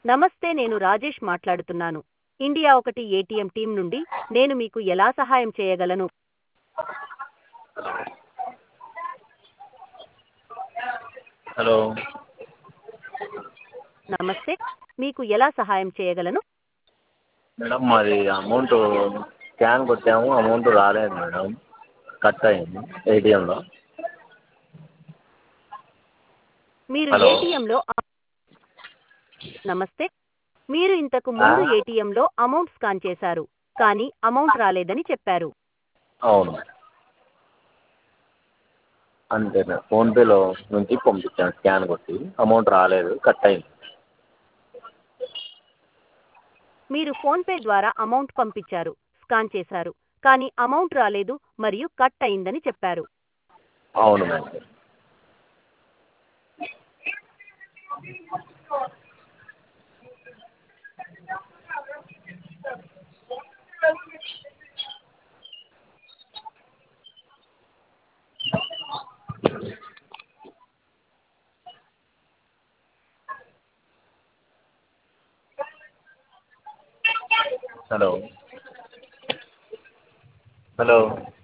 నమస్తే నేను రాజేష్ మాట్లాడుతున్నాను ఇండియా ఒకటి ఏటీఎం టీం నుండి నేను మీకు ఎలా సహాయం చేయగలను హలో నమస్తే మీకు ఎలా సహాయం చేయగలను మేడం మాది అమౌంట్ స్కాన్ కొట్టాము అమౌంట్ రాలేదు మేడం కట్ అయింది ఏటీఎంలో మీరు హలో. ఏటీఎంలో నమస్తే మీరు ఇంతకు ముందు ఆ? ఏటీఎంలో అమౌంట్ స్కాన్ చేశారు కానీ అమౌంట్ రాలేదని చెప్పారు అవును అంతే మేడం ఫోన్పేలో నుంచి పంపించాను స్కాన్ కొట్టి అమౌంట్ రాలేదు కట్ అయింది మీరు ఫోన్పే ద్వారా అమౌంట్ పంపించారు స్కాన్ చేశారు కానీ అమౌంట్ రాలేదు మరియు కట్ అయిందని చెప్పారు అవును మేడం హలో హలో